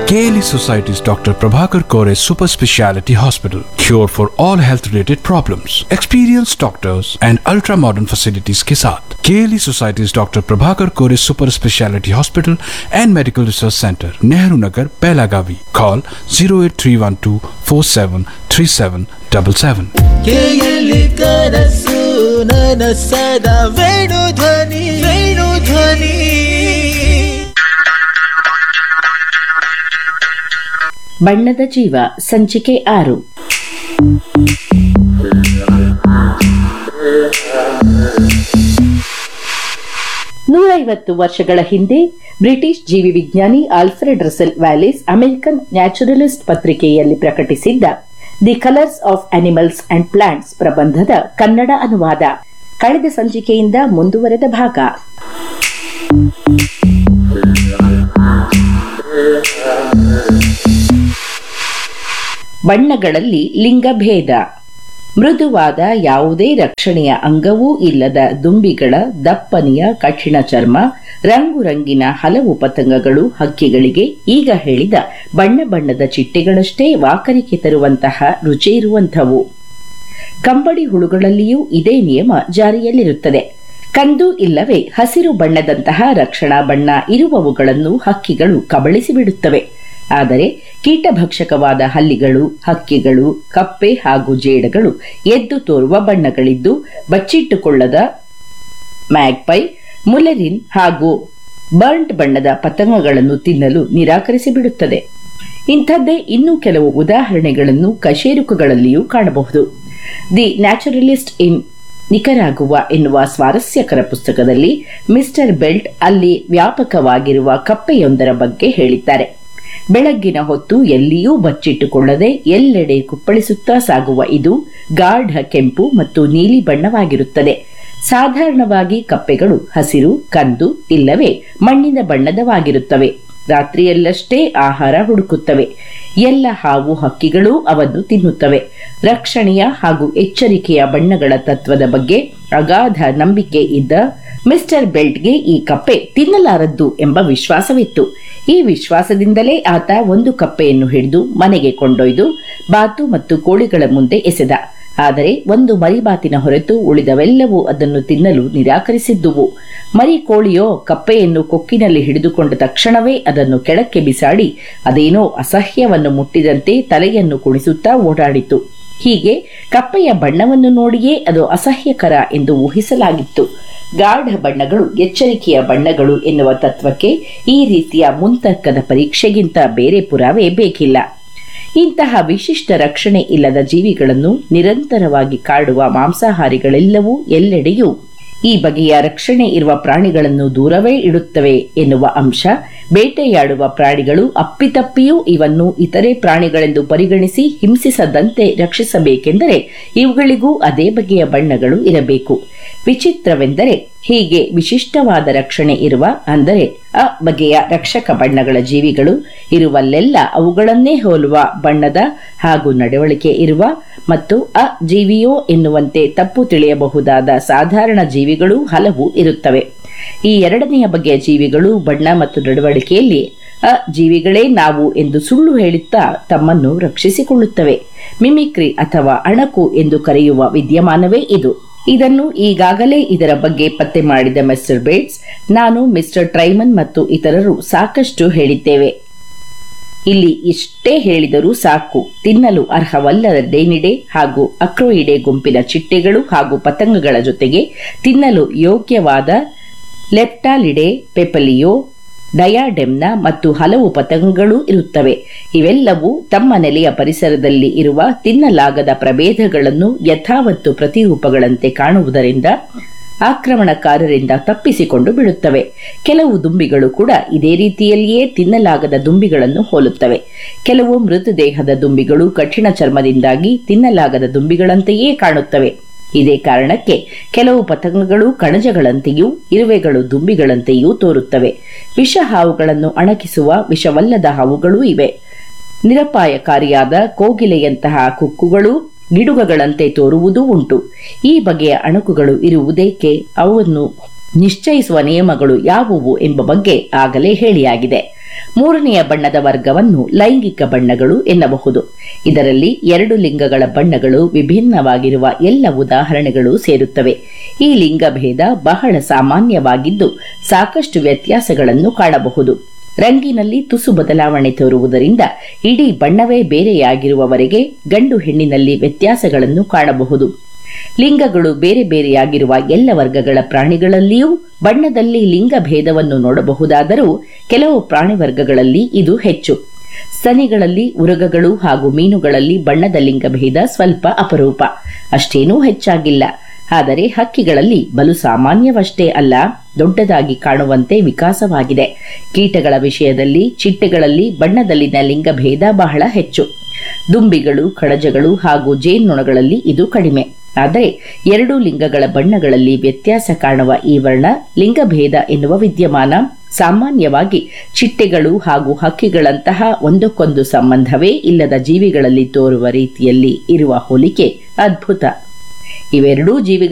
KLE Society's Dr. Prabhakar Kore Super Speciality Hospital. Cure for all health related problems. Experienced doctors and ultra modern facilities के साथ KLE Society's Dr. Prabhakar Kore Super Speciality Hospital and Medical Research Center, Nehru Nagar, Pelagavi. Call 08312 473777. ಕೇಯಲಿ ಕನಸು ನನಸದ ವೇಣು ಧ್ವನಿ ವೇಣು ಧ್ವನಿ ಬಣ್ಣದ ಜೀವ ಸಂಚಿಕೆ ಆರು ನೂರೈವತ್ತು ವರ್ಷಗಳ ಹಿಂದೆ ಬ್ರಿಟಿಷ್ ಜೀವಿ ವಿಜ್ಞಾನಿ Alfred Russel Wallace American naturalist ಪತ್ರಿಕೆಯಲ್ಲಿ ಪ್ರಕಟಿಸಿದ್ದ the colours of animals and plants ಪ್ರಬಂಧದ ಕನ್ನಡ ಅನುವಾದ ಕಳೆದ ಸಂಚಿಕೆಯಿಂದ ಮುಂದುವರೆದ ಭಾಗ ಬಣ್ಣಗಳಲ್ಲಿ ಲಿಂಗಭೇದ ಮೃದುವಾದ ಯಾವುದೇ ರಕ್ಷಣೆಯ ಅಂಗವೂ ಇಲ್ಲದ ದುಂಬಿಗಳ ದಪ್ಪನೆಯ ಕಠಿಣ ಚರ್ಮ ರಂಗು ರಂಗಿನ ಹಲವು ಪತಂಗಗಳು ಹಕ್ಕಿಗಳಿಗೆ ಈಗ ಹೇಳಿದ ಬಣ್ಣ ಬಣ್ಣದ ಚಿಟ್ಟೆಗಳಷ್ಟೇ ವಾಕರಿಕೆ ತರುವಂತಹ ರುಚಿ ಇರುವಂಥವು ಕಂಬಳಿ ಹುಳುಗಳಲ್ಲಿಯೂ ಇದೇ ನಿಯಮ ಜಾರಿಯಲ್ಲಿರುತ್ತದೆ ಕಂದು ಇಲ್ಲವೇ ಹಸಿರು ಬಣ್ಣದಂತಹ ರಕ್ಷಣಾ ಬಣ್ಣ ಇರುವವುಗಳನ್ನು ಹಕ್ಕಿಗಳು ಕಬಳಿಸಿ ಬಿಡುತ್ತವೆ ಆದರೆ ಕೀಟಭಕ್ಷಕವಾದ ಹಲ್ಲಿಗಳು ಹಕ್ಕಿಗಳು ಕಪ್ಪೆ ಹಾಗೂ ಜೇಡಗಳು ಎದ್ದು ತೋರುವ ಬಣ್ಣಗಳಿದ್ದು ಬಚ್ಚಿಟ್ಟುಕೊಳ್ಳದ ಮ್ಯಾಗ್ಪೈ ಮುಲೆರಿನ್ ಹಾಗೂ ಬರ್ಂಟ್ ಬಣ್ಣದ ಪತಂಗಗಳನ್ನು ತಿನ್ನಲು ನಿರಾಕರಿಸಿ ಬಿಡುತ್ತದೆ ಇಂಥದ್ದೇ ಇನ್ನೂ ಕೆಲವು ಉದಾಹರಣೆಗಳನ್ನು ಕಶೇರುಕಗಳಲ್ಲಿಯೂ ಕಾಣಬಹುದು ದಿ ನ್ಯಾಚುರಲಿಸ್ಟ್ ಇನ್ ನಿಕರಾಗುವ ಎನ್ನುವ ಸ್ವಾರಸ್ಯಕರ ಪುಸ್ತಕದಲ್ಲಿ ಮಿಸ್ಟರ್ ಬೆಲ್ಟ್ ಅಲ್ಲಿ ವ್ಯಾಪಕವಾಗಿರುವ ಕಪ್ಪೆಯೊಂದರ ಬಗ್ಗೆ ಹೇಳಿದ್ದಾರೆ ಬೆಳಗ್ಗಿನ ಹೊತ್ತು ಎಲ್ಲಿಯೂ ಬಚ್ಚಿಟ್ಟುಕೊಳ್ಳದೆ ಎಲ್ಲೆಡೆ ಕುಪ್ಪಳಿಸುತ್ತಾ ಸಾಗುವ ಇದು ಗಾಢ ಕೆಂಪು ಮತ್ತು ನೀಲಿ ಬಣ್ಣವಾಗಿರುತ್ತದೆ ಸಾಧಾರಣವಾಗಿ ಕಪ್ಪೆಗಳು ಹಸಿರು ಕಂದು ಇಲ್ಲವೇ ಮಣ್ಣಿನ ಬಣ್ಣದವಾಗಿರುತ್ತವೆ ರಾತ್ರಿಯಲ್ಲಷ್ಟೇ ಆಹಾರ ಹುಡುಕುತ್ತವೆ ಎಲ್ಲ ಹಾವು ಹಕ್ಕಿಗಳೂ ಅವನ್ನು ತಿನ್ನುತ್ತವೆ ರಕ್ಷಣೆಯ ಹಾಗೂ ಎಚ್ಚರಿಕೆಯ ಬಣ್ಣಗಳ ತತ್ವದ ಬಗ್ಗೆ ಅಗಾಧ ನಂಬಿಕೆ ಇದ್ದ ಮಿಸ್ಟರ್ ಬೆಲ್ಟ್ಗೆ ಈ ಕಪ್ಪೆ ತಿನ್ನಲಾರದ್ದು ಎಂಬ ವಿಶ್ವಾಸವಿತ್ತು ಈ ವಿಶ್ವಾಸದಿಂದಲೇ ಆತ ಒಂದು ಕಪ್ಪೆಯನ್ನು ಹಿಡಿದು ಮನೆಗೆ ಕೊಂಡೊಯ್ದು ಬಾತು ಮತ್ತು ಕೋಳಿಗಳ ಮುಂದೆ ಎಸೆದ ಆದರೆ ಒಂದು ಮರಿಬಾತಿನ ಹೊರತು ಉಳಿದವೆಲ್ಲವೂ ಅದನ್ನು ತಿನ್ನಲು ನಿರಾಕರಿಸಿದ್ದುವು ಮರಿ ಕೋಳಿಯೋ ಕಪ್ಪೆಯನ್ನು ಕೊಕ್ಕಿನಲ್ಲಿ ಹಿಡಿದುಕೊಂಡ ತಕ್ಷಣವೇ ಅದನ್ನು ಕೆಳಕ್ಕೆ ಬಿಸಾಡಿ ಅದೇನೋ ಅಸಹ್ಯವನ್ನು ಮುಟ್ಟಿದಂತೆ ತಲೆಯನ್ನು ಕುಣಿಸುತ್ತಾ ಓಡಾಡಿತು ಹೀಗೆ ಕಪ್ಪೆಯ ಬಣ್ಣವನ್ನು ನೋಡಿಯೇ ಅದು ಅಸಹ್ಯಕರ ಎಂದು ಊಹಿಸಲಾಗಿತ್ತು ಗಾಢ ಬಣ್ಣಗಳು ಎಚ್ಚರಿಕೆಯ ಬಣ್ಣಗಳು ಎನ್ನುವ ತತ್ವಕ್ಕೆ ಈ ರೀತಿಯ ಮುಂತರ್ಕದ ಪರೀಕ್ಷೆಗಿಂತ ಬೇರೆ ಪುರಾವೆ ಬೇಕಿಲ್ಲ ಇಂತಹ ವಿಶಿಷ್ಟ ರಕ್ಷಣೆ ಇಲ್ಲದ ಜೀವಿಗಳನ್ನು ನಿರಂತರವಾಗಿ ಕಾಡುವ ಮಾಂಸಾಹಾರಿಗಳೆಲ್ಲವೂ ಎಲ್ಲೆಡೆಯೂ ಈ ಬಗೆಯ ರಕ್ಷಣೆ ಇರುವ ಪ್ರಾಣಿಗಳನ್ನು ದೂರವೇ ಇಡುತ್ತವೆ ಎನ್ನುವ ಅಂಶ ಬೇಟೆಯಾಡುವ ಪ್ರಾಣಿಗಳು ಅಪ್ಪಿತಪ್ಪಿಯೂ ಇವನ್ನು ಇತರೆ ಪ್ರಾಣಿಗಳೆಂದು ಪರಿಗಣಿಸಿ ಹಿಂಸಿಸದಂತೆ ರಕ್ಷಿಸಬೇಕೆಂದರೆ ಇವುಗಳಿಗೂ ಅದೇ ಬಗೆಯ ಬಣ್ಣಗಳು ಇರಬೇಕು ವಿಚಿತ್ರವೆಂದರೆ ಹೀಗೆ ವಿಶಿಷ್ಟವಾದ ರಕ್ಷಣೆ ಇರುವ ಅಂದರೆ ಅ ಬಗೆಯ ರಕ್ಷಕ ಬಣ್ಣಗಳ ಜೀವಿಗಳು ಇರುವಲ್ಲೆಲ್ಲ ಅವುಗಳನ್ನೇ ಹೋಲುವ ಬಣ್ಣದ ಹಾಗೂ ನಡವಳಿಕೆ ಇರುವ ಮತ್ತು ಅ ಜೀವಿಯೋ ಎನ್ನುವಂತೆ ತಪ್ಪು ತಿಳಿಯಬಹುದಾದ ಸಾಧಾರಣ ಜೀವಿಗಳೂ ಹಲವು ಇರುತ್ತವೆ ಈ ಎರಡನೆಯ ಬಗೆಯ ಜೀವಿಗಳು ಬಣ್ಣ ಮತ್ತು ನಡವಳಿಕೆಯಲ್ಲಿ ಅ ಜೀವಿಗಳೇ ನಾವು ಎಂದು ಸುಳ್ಳು ಹೇಳುತ್ತಾ ತಮ್ಮನ್ನು ರಕ್ಷಿಸಿಕೊಳ್ಳುತ್ತವೆ ಮಿಮಿಕ್ರಿ ಅಥವಾ ಅಣಕು ಎಂದು ಕರೆಯುವ ವಿದ್ಯಮಾನವೇ ಇದು ಇದನ್ನು ಈಗಾಗಲೇ ಇದರ ಬಗ್ಗೆ ಪತ್ತೆ ಮಾಡಿದ ಮಿಸ್ಟರ್ ಬೇಟ್ಸ್ ನಾನು ಮಿಸ್ಟರ್ ಟ್ರೈಮನ್ ಮತ್ತು ಇತರರು ಸಾಕಷ್ಟು ಹೇಳಿದ್ದೇವೆ ಇಲ್ಲಿ ಇಷ್ಟೇ ಹೇಳಿದರೂ ಸಾಕು ತಿನ್ನಲು ಅರ್ಹವಲ್ಲದ ಡೇನಿಡೆ ಹಾಗೂ ಅಕ್ರೋಯಿಡೆ ಗುಂಪಿನ ಚಿಟ್ಟೆಗಳು ಹಾಗೂ ಪತಂಗಗಳ ಜೊತೆಗೆ ತಿನ್ನಲು ಯೋಗ್ಯವಾದ ಲೆಪ್ಟಾಲಿಡೆ ಪೆಪಲಿಯೋ ಡಯಾಡೆಮ್ನ ಮತ್ತು ಹಲವು ಪತಂಗಗಳೂ ಇರುತ್ತವೆ ಇವೆಲ್ಲವೂ ತಮ್ಮ ನೆಲೆಯ ಪರಿಸರದಲ್ಲಿ ಇರುವ ತಿನ್ನಲಾಗದ ಪ್ರಭೇದಗಳನ್ನು ಯಥಾವತ್ತು ಪ್ರತಿರೂಪಗಳಂತೆ ಕಾಣುವುದರಿಂದ ಆಕ್ರಮಣಕಾರರಿಂದ ತಪ್ಪಿಸಿಕೊಂಡು ಬಿಡುತ್ತವೆ ಕೆಲವು ದುಂಬಿಗಳು ಕೂಡ ಇದೇ ರೀತಿಯಲ್ಲಿಯೇ ತಿನ್ನಲಾಗದ ದುಂಬಿಗಳನ್ನು ಹೋಲುತ್ತವೆ ಕೆಲವು ಮೃತದೇಹದ ದುಂಬಿಗಳು ಕಠಿಣ ಚರ್ಮದಿಂದಾಗಿ ತಿನ್ನಲಾಗದ ದುಂಬಿಗಳಂತೆಯೇ ಕಾಣುತ್ತವೆ ಇದೇ ಕಾರಣಕ್ಕೆ ಕೆಲವು ಪತಂಗಗಳು ಕಣಜಗಳಂತೆಯೂ ಇರುವೆಗಳು ದುಂಬಿಗಳಂತೆಯೂ ತೋರುತ್ತವೆ ವಿಷ ಹಾವುಗಳನ್ನು ಅಣಕಿಸುವ ವಿಷವಲ್ಲದ ಹಾವುಗಳೂ ಇವೆ ನಿರಪಾಯಕಾರಿಯಾದ ಕೋಗಿಲೆಯಂತಹ ಕುಕ್ಕುಗಳು ಗಿಡುಗಗಳಂತೆ ತೋರುವುದೂ ಉಂಟು ಈ ಬಗೆಯ ಅಣುಕುಗಳು ಇರುವುದೇಕೆ ಅವನ್ನು ನಿಶ್ಚಯಿಸುವ ನಿಯಮಗಳು ಯಾವುವು ಎಂಬ ಬಗ್ಗೆ ಆಗಲೇ ಹೇಳಿಯಾಗಿದೆ ಮೂರನೆಯ ಬಣ್ಣದ ವರ್ಗವನ್ನು ಲೈಂಗಿಕ ಬಣ್ಣಗಳು ಎನ್ನಬಹುದು ಇದರಲ್ಲಿ ಎರಡು ಲಿಂಗಗಳ ಬಣ್ಣಗಳು ವಿಭಿನ್ನವಾಗಿರುವ ಎಲ್ಲ ಉದಾಹರಣೆಗಳು ಸೇರುತ್ತವೆ ಈ ಲಿಂಗಭೇದ ಬಹಳ ಸಾಮಾನ್ಯವಾಗಿದ್ದು ಸಾಕಷ್ಟು ವ್ಯತ್ಯಾಸಗಳನ್ನು ಕಾಣಬಹುದು ರಂಗಿನಲ್ಲಿ ತುಸು ಬದಲಾವಣೆ ತೋರುವುದರಿಂದ ಇಡೀ ಬಣ್ಣವೇ ಬೇರೆಯಾಗಿರುವವರೆಗೆ ಗಂಡು ಹೆಣ್ಣಿನಲ್ಲಿ ವ್ಯತ್ಯಾಸಗಳನ್ನು ಕಾಣಬಹುದು ಲಿಂಗಗಳು ಬೇರೆ ಬೇರೆಯಾಗಿರುವ ಎಲ್ಲ ವರ್ಗಗಳ ಪ್ರಾಣಿಗಳಲ್ಲಿಯೂ ಬಣ್ಣದಲ್ಲಿ ಲಿಂಗ ಭೇದವನ್ನು ನೋಡಬಹುದಾದರೂ ಕೆಲವು ಪ್ರಾಣಿ ವರ್ಗಗಳಲ್ಲಿ ಇದು ಹೆಚ್ಚು ಸ್ತನಿಗಳಲ್ಲಿ ಉರಗಗಳು ಹಾಗೂ ಮೀನುಗಳಲ್ಲಿ ಬಣ್ಣದ ಲಿಂಗಭೇದ ಸ್ವಲ್ಪ ಅಪರೂಪ ಅಷ್ಟೇನೂ ಹೆಚ್ಚಾಗಿಲ್ಲ ಆದರೆ ಹಕ್ಕಿಗಳಲ್ಲಿ ಬಲು ಸಾಮಾನ್ಯವಷ್ಟೇ ಅಲ್ಲ ದೊಡ್ಡದಾಗಿ ಕಾಣುವಂತೆ ವಿಕಾಸವಾಗಿದೆ ಕೀಟಗಳ ವಿಷಯದಲ್ಲಿ ಚಿಟ್ಟೆಗಳಲ್ಲಿ ಬಣ್ಣದಲ್ಲಿನ ಲಿಂಗಭೇದ ಬಹಳ ಹೆಚ್ಚು ದುಂಬಿಗಳು ಕಡಜಗಳು ಹಾಗೂ ಜೇನ್ನೊಣಗಳಲ್ಲಿ ಇದು ಕಡಿಮೆ ಆದರೆ ಎರಡೂ ಲಿಂಗಗಳ ಬಣ್ಣಗಳಲ್ಲಿ ವ್ಯತ್ಯಾಸ ಕಾಣುವ ಈ ವರ್ಣ ಲಿಂಗಭೇದ ಎನ್ನುವ ವಿದ್ಯಮಾನ ಸಾಮಾನ್ಯವಾಗಿ ಚಿಟ್ಟೆಗಳು ಹಾಗೂ ಹಕ್ಕಿಗಳಂತಹ ಒಂದಕ್ಕೊಂದು ಸಂಬಂಧವೇ ಇಲ್ಲದ ಜೀವಿಗಳಲ್ಲಿ ತೋರುವ ರೀತಿಯಲ್ಲಿ ಇರುವ ಹೋಲಿಕೆ ಅದ್ಭುತ ಇವೆರಡೂ ಜೀವಿಗಳ